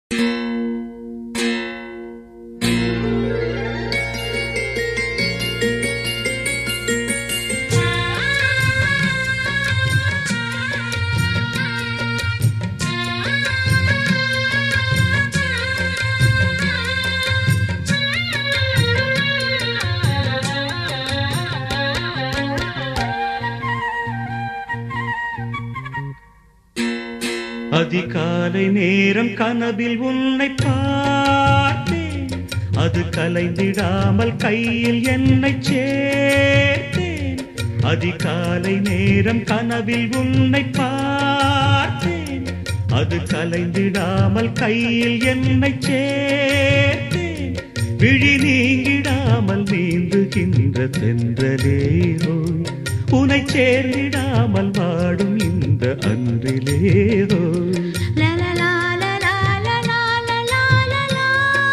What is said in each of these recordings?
அதிகாலை நேரம் கனவில் உன்னை பார்த்தேன் அது கலைந்திடாமல் கையில் என்னை சேர்த்தேன் அதிகாலை நேரம் கனவில் உன்னை பார்த்தேன் அது கலைந்திடாமல் கையில் என்னை சேர்த்தேன் விழி நீங்கிடாமல் நீந்துகின்ற தென்றலேரோ உனை சேர்ந்திடாமல் வாடும் இந்த அன்றிலேதோ La la la la la la la la la la la.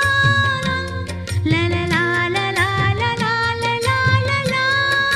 La la la la la la la la la la la.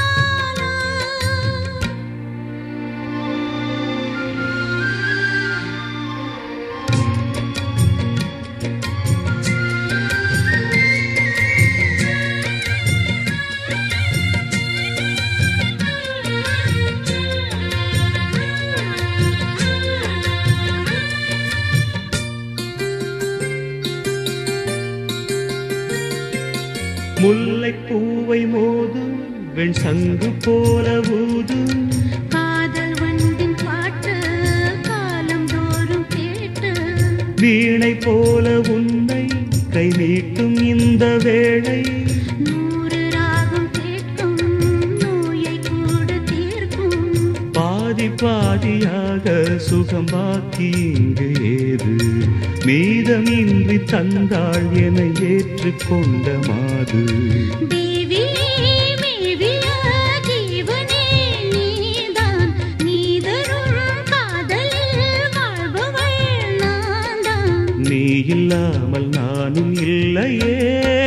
முல்லை பூவை மோதும் வெண் சங்கு போல ஊதும் காதல் வண்டின் பாட்டு காலம் தோறும் கேட்டு வீணை போல உன்னை கை நீட்டும் இந்த வேளை நூறு ராகம் கேட்கும் நோயை கூட தீர்க்கும் பாதி பாதியாக சுகம் பாக்கி இங்கு ஏது மீதமின்றி தந்தாள் என ஏற்றுக்கொண்ட மாது தேவியே மேவிய ஜீவனே நீதான் நீதரும் காதலில் வாழ்பவள் நான்தான் நீ இல்லாமல் நானும் இல்லையே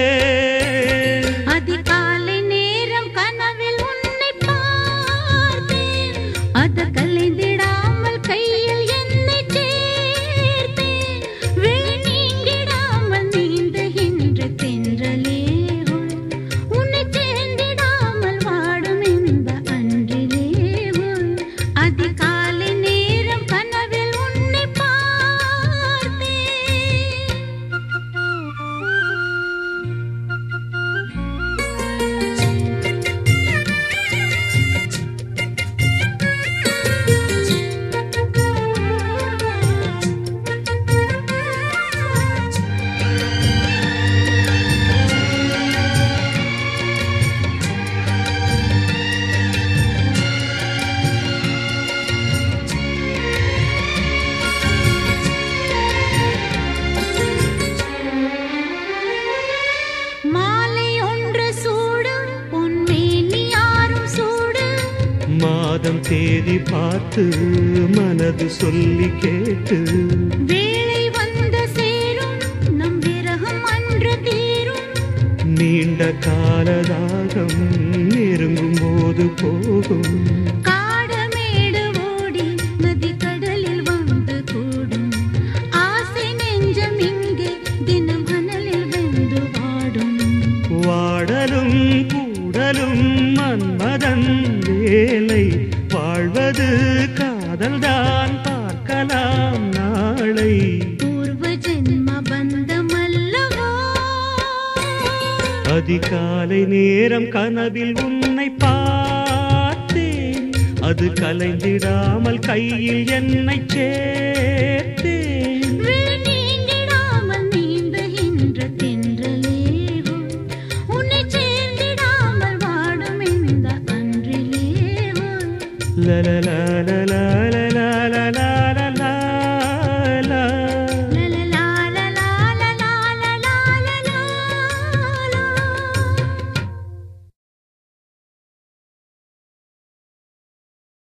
அதிகாலை நேரம் கனவில் உன்னை பார்த்தேன் அது கலைந்திடாமல் கையில் என்னை சேர்த்தேன் விழி நீங்கிடாமல் நீந்துகின்ற தென்றலேவோ உன்னை சேர்ந்திடாமல் வாடும் இந்த அன்றிலேவோ அதிகாலை நேரம் கனவில் உன்னை பார்த்தேன் மாலை ஒன்று சூடு பொன்மேனி யாரும் சூடு மாதம் தேதி பார்த்து மனது சொல்லி கேட்டு வேளை வந்து சேரும் நம் விரகம் அன்று தீரும் நீண்ட காலதாகம் நெருங்கும் போது போகும் காடமேடு ஓடி நதி கடலில் வந்து கூடும் ஆசை நெஞ்சம் இங்கே தினம் அனலில் வெந்து வாடும் வாடலும் கூடலும் மன்மதன் வேலை வாழ்வது காதல்தான் பார்க்கலாம் நாளை பூர்வ ஜென்ம பந்தமல்லவோ அதிகாலை நேரம் கனவில் உன்னை பார்த்தேன் அது கலைந்திடாமல் கையில் என்னை சேர்த்தேன் விழி நீங்கிடாமல் நீந்துகின்ற தென்றலேவோ உன்னை சேர்ந்திடாமல் வாடும் இந்த அன்றிலேவோ லலலா